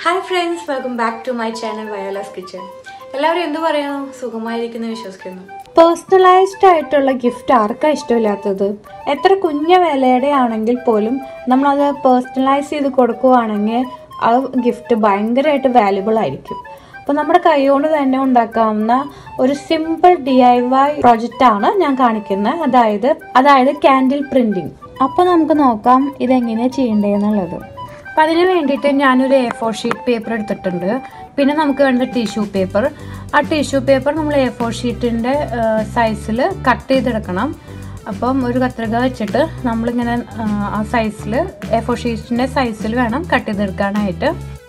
hi friends welcome back to my channel Viola's kitchen എല്ലാവരും എന്ത് പറയുന്നു സുഖമായിരിക്കുന്നു വിശ്വസിക്കുന്നു പേഴ്സണലൈസ്ഡ് ആയിട്ടുള്ള ഗിഫ്റ്റ് ആർക്കാ ഇഷ്ടമില്ലാത്തത് എത്ര കുഞ്ഞ വിലയുടെ ആണെങ്കിൽ പോലും നമ്മളത് പേഴ്സണലൈസ് ചെയ്ത് കൊടുക്കുവാണെങ്കിൽ ആ ഗിഫ്റ്റ് ഭയങ്കരമായിട്ട് വാല്യുബിൾ ആയിരിക്കും അപ്പോൾ നമ്മുടെ കൈകൊണ്ട് തന്നെ ഉണ്ടാക്കാവുന്ന ഒരു simple D I Y project ആണ് ഞാൻ കാണിക്കുന്നത് അതായത് അതായത് ക്യാൻഡിൽ പ്രിന്റിംഗ് അപ്പോൾ നമുക്ക് നോക്കാം ഇതെങ്ങനെയാണ് ചെയ്യേണ്ടതെന്നുള്ളത് അപ്പം അതിന് വേണ്ടിയിട്ട് ഞാനൊരു എ ഫോർ ഷീറ്റ് പേപ്പർ എടുത്തിട്ടുണ്ട് പിന്നെ നമുക്ക് വേണ്ടത് ടിഷ്യൂ പേപ്പർ ആ ടിഷ്യൂ പേപ്പർ നമ്മൾ എ ഫോർ ഷീറ്റിൻ്റെ സൈസിൽ കട്ട് ചെയ്തെടുക്കണം അപ്പം ഒരു കത്രിക വെച്ചിട്ട് നമ്മളിങ്ങനെ ആ, ആ സൈസിൽ എ ഫോർ ഷീറ്റിൻ്റെ സൈസിൽ വേണം കട്ട് ചെയ്തെടുക്കാനായിട്ട്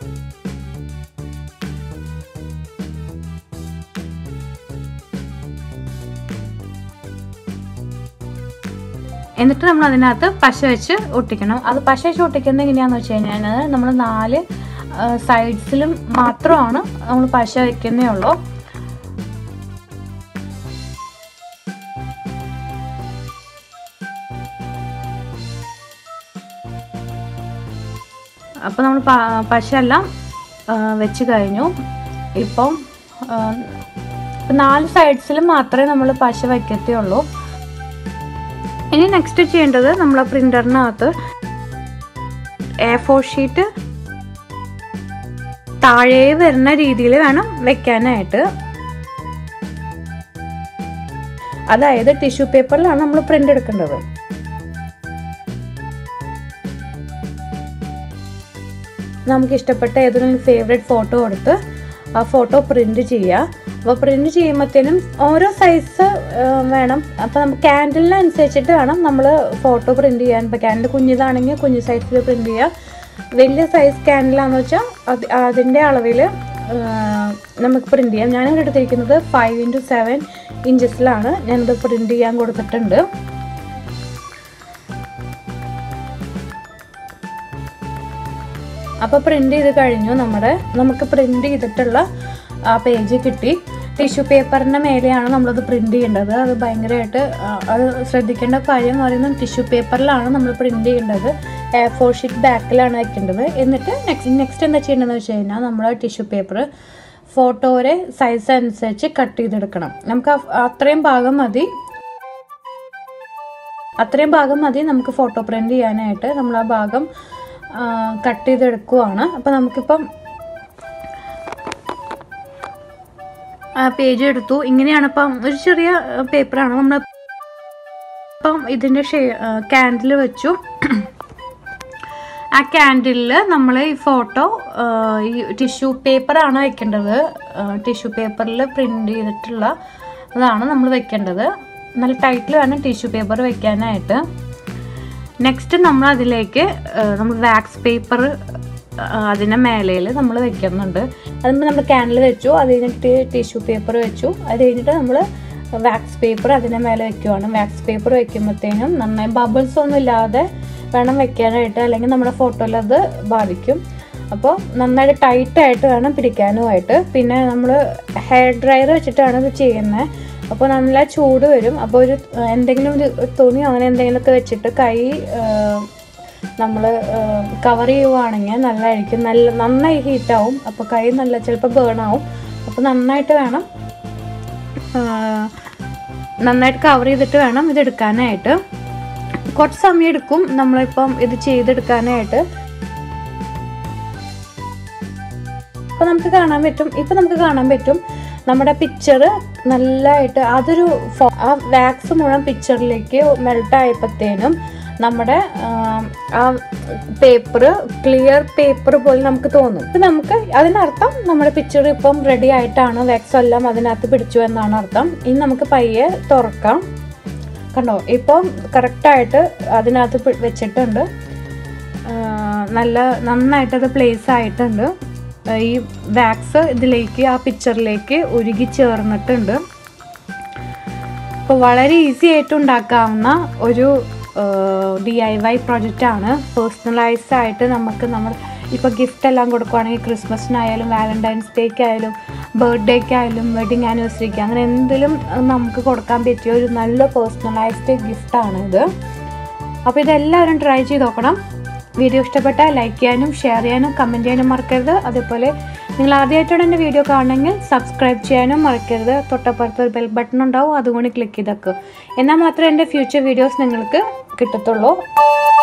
എന്നിട്ട് നമ്മൾ അതിനകത്ത് പശ വെച്ച് ഒട്ടിക്കണം അത് പശ വെച്ച് ഒട്ടിക്കുന്നത് എങ്ങനെയാണെന്ന് വെച്ച് കഴിഞ്ഞാൽ നമ്മൾ നാല് സൈഡ്സിലും മാത്രമാണ് നമ്മൾ പശ വെക്കുന്നേ ഉള്ളൂ അപ്പോൾ നമ്മൾ പശ എല്ലാം ആ, വെച്ച് കഴിഞ്ഞു ഇപ്പം ആ, ഇപ്പം നാല് സൈഡ്സിലും മാത്രമേ നമ്മൾ പശ വയ്ക്കത്തേ ഉള്ളൂ ഇനി നെക്സ്റ്റ് ചെയ്യേണ്ടത് നമ്മൾ പ്രിന്ററിനകത്ത് എ ഫോർ ഷീറ്റ് താഴെ വരുന്ന രീതിയിൽ വേണം വെക്കാനായിട്ട് അതായത് ടിഷ്യൂ പേപ്പറിലാണ് നമ്മൾ പ്രിന്റ് എടുക്കേണ്ടത് നമുക്ക് ഇഷ്ടപ്പെട്ട ഏതെങ്കിലും ഫേവറേറ്റ് ഫോട്ടോ എടുത്ത് ആ ഫോട്ടോ പ്രിന്റ് ചെയ്യുക അപ്പോൾ പ്രിന്റ് ചെയ്യുമ്പോഴത്തേനും ഓരോ സൈസ് വേണം അപ്പോൾ നമുക്ക് ക്യാൻഡിലിനനുസരിച്ചിട്ട് വേണം നമ്മൾ ഫോട്ടോ പ്രിന്റ് ചെയ്യാൻ ഇപ്പോൾ ക്യാൻഡിൽ കുഞ്ഞിതാണെങ്കിൽ കുഞ്ഞു സൈസിൽ പ്രിന്റ് ചെയ്യുക വലിയ സൈസ് ക്യാൻഡിലാന്ന് വെച്ചാൽ അത് അതിൻ്റെ അളവിൽ നമുക്ക് പ്രിന്റ് ചെയ്യാം ഞാനിവിടെ എടുത്തിരിക്കുന്നത് ഫൈവ് ഇൻറ്റു സെവൻ ഇഞ്ചസിലാണ് ഞാനിത് പ്രിന്റ് ചെയ്യാൻ കൊടുത്തിട്ടുണ്ട് അപ്പോൾ പ്രിന്റ് ചെയ്ത് കഴിഞ്ഞു നമ്മുടെ നമുക്ക് പ്രിന്റ് ചെയ്തിട്ടുള്ള ആ പേജ് കിട്ടി ടിഷ്യൂ പേപ്പറിൻ്റെ മേലെയാണ് നമ്മളത് പ്രിന്റ് ചെയ്യേണ്ടത് അത് ഭയങ്കരമായിട്ട് ആ, അത് ശ്രദ്ധിക്കേണ്ട കാര്യം എന്ന് പറയുന്നത് ടിഷ്യൂ പേപ്പറിലാണ് നമ്മൾ പ്രിന്റ് ചെയ്യേണ്ടത് എ ഫോർ ഷീറ്റ് ബാക്കിലാണ് വെക്കേണ്ടത് എന്നിട്ട് നെക്സ്റ്റ് നെക്സ്റ്റ് എന്താ ചെയ്യേണ്ടതെന്ന് വെച്ച് കഴിഞ്ഞാൽ നമ്മൾ ടിഷ്യൂ പേപ്പർ ഫോട്ടോയുടെ സൈസ് അനുസരിച്ച് കട്ട് ചെയ്തെടുക്കണം നമുക്ക് ആ- അത്രയും ഭാഗം മതി അത്രയും ഭാഗം മതി നമുക്ക് ഫോട്ടോ പ്രിന്റ് ചെയ്യാനായിട്ട് നമ്മൾ ആ ഭാഗം കട്ട് ചെയ്തെടുക്കുവാണ് അപ്പം നമുക്കിപ്പം ആ പേജ് എടുത്തു ഇങ്ങനെയാണ് ഇപ്പം ഒരു ചെറിയ പേപ്പറാണ് നമ്മൾ ഇപ്പം ഇതിൻ്റെ ഷേ ക്യാൻഡിൽ വെച്ചു ആ ക്യാൻഡിലിൽ നമ്മൾ ഈ ഫോട്ടോ ഈ ടിഷ്യൂ പേപ്പറാണ് വെക്കേണ്ടത് ടിഷ്യൂ പേപ്പറിൽ പ്രിൻ്റ് ചെയ്തിട്ടുള്ള അതാണ് നമ്മൾ വെക്കേണ്ടത് നല്ല ടൈറ്റിൽ വേണം ടിഷ്യൂ പേപ്പർ വെക്കാനായിട്ട് നെക്സ്റ്റ് നമ്മൾ അതിലേക്ക് നമ്മൾ വാക്സ് പേപ്പർ അതിൻ്റെ മേലയിൽ നമ്മൾ വെക്കുന്നുണ്ട് അതിപ്പോൾ നമ്മൾ ക്യാൻഡിൽ വെച്ചു അത് കഴിഞ്ഞിട്ട് ടിഷ്യൂ പേപ്പർ വെച്ചു അത് കഴിഞ്ഞിട്ട് നമ്മൾ വാക്സ് പേപ്പർ അതിൻ്റെ മേലെ വെക്കുവാണ് വാക്സ് പേപ്പർ വെക്കുമ്പോഴത്തേനും നന്നായി ബബിൾസ് ഒന്നും ഇല്ലാതെ വേണം വെക്കാനായിട്ട് അല്ലെങ്കിൽ നമ്മുടെ ഫോട്ടോയിൽ അത് ബാധിക്കും അപ്പോൾ നന്നായിട്ട് ടൈറ്റായിട്ട് വേണം പിടിക്കാനുമായിട്ട് പിന്നെ നമ്മൾ ഹെയർ ഡ്രയർ വെച്ചിട്ടാണ് ഇത് ചെയ്യുന്നത് അപ്പോൾ നല്ല ചൂട് വരും അപ്പോൾ ഒരു എന്തെങ്കിലും ഒരു തുണി അങ്ങനെ എന്തെങ്കിലുമൊക്കെ വെച്ചിട്ട് കൈ നമ്മൾ കവർ ചെയ്യുവാണെങ്കിൽ നല്ലതായിരിക്കും നല്ല നന്നായി ഹീറ്റാവും അപ്പോൾ കൈ നല്ല ചിലപ്പോൾ ബേൺ ആവും അപ്പോൾ നന്നായിട്ട് വേണം ആ, നന്നായിട്ട് കവർ ചെയ്തിട്ട് വേണം ഇത് എടുക്കാനായിട്ട് കുറച്ച് സമയം എടുക്കും നമ്മളിപ്പം ഇത് ചെയ്തെടുക്കാനായിട്ട് അപ്പോൾ നമുക്ക് കാണാൻ പറ്റും ഇപ്പം നമുക്ക് കാണാൻ പറ്റും നമ്മുടെ പിക്ചർ നല്ലതായിട്ട് അതൊരു ഫോ- ആ വാക്സ് മുഴുവൻ പിക്ചറിലേക്ക് മെൽട്ട് ആയപ്പോഴത്തേനും നമ്മുടെ ആം, ആ പേപ്പർ ക്ലിയർ പേപ്പർ പോലെ നമുക്ക് തോന്നും ഇപ്പം നമുക്ക് അതിനർത്ഥം നമ്മുടെ പിക്ചർ ഇപ്പം റെഡി ആയിട്ടാണ് വാക്സ് എല്ലാം അതിനകത്ത് പിടിച്ചു എന്നാണ് അർത്ഥം ഇനി നമുക്ക് പയ്യെ തുറക്കാം കണ്ടോ ഇപ്പം കറക്റ്റായിട്ട് അതിനകത്ത് പി- വെച്ചിട്ടുണ്ട് ആ, നല്ല നന്നായിട്ട് അത് പ്ലേസ് ആയിട്ടുണ്ട് ആ, ഈ വാക്സ് ഇതിലേക്ക് ആ പിക്ചറിലേക്ക് ഉരുകി ചേർന്നിട്ടുണ്ട് അപ്പോൾ വളരെ ഈസി ആയിട്ട് ഉണ്ടാക്കാവുന്ന ഒരു ഡി ഐ വൈ പ്രൊജക്റ്റാണ് പേഴ്സണലൈസ് ആയിട്ട് നമുക്ക് നമ്മൾ ഇപ്പോൾ ഗിഫ്റ്റ് എല്ലാം കൊടുക്കുവാണെങ്കിൽ ക്രിസ്മസിനായാലും വാലൻറ്റൈൻസ് ഡേക്ക് ആയാലും ബർത്ത്ഡേക്ക് ആയാലും വെഡിങ് ആനിവേഴ്സറിക്ക് അങ്ങനെ എന്തെങ്കിലും നമുക്ക് കൊടുക്കാൻ പറ്റിയ ഒരു നല്ല പേഴ്സണലൈസ്ഡ് ഗിഫ്റ്റാണ് ഇത് അപ്പോൾ ഇതെല്ലാവരും ട്രൈ ചെയ്ത് നോക്കണം വീഡിയോ ഇഷ്ടപ്പെട്ടാൽ ലൈക്ക് ചെയ്യാനും ഷെയർ ചെയ്യാനും കമൻറ്റ് ചെയ്യാനും മറക്കരുത് അതേപോലെ നിങ്ങൾ ആദ്യമായിട്ടാണ് എൻ്റെ വീഡിയോ കാണണമെങ്കിൽ സബ്സ്ക്രൈബ് ചെയ്യാനും മറക്കരുത് തൊട്ടപ്പുറത്ത് ഒരു ബെൽ ബട്ടൺ ഉണ്ടാവും അതുകൊണ്ട് ക്ലിക്ക് ചെയ്തേക്ക് എന്നാൽ മാത്രമേ എൻ്റെ ഫ്യൂച്ചർ വീഡിയോസ് നിങ്ങൾക്ക് കിട്ടത്തുള്ളൂ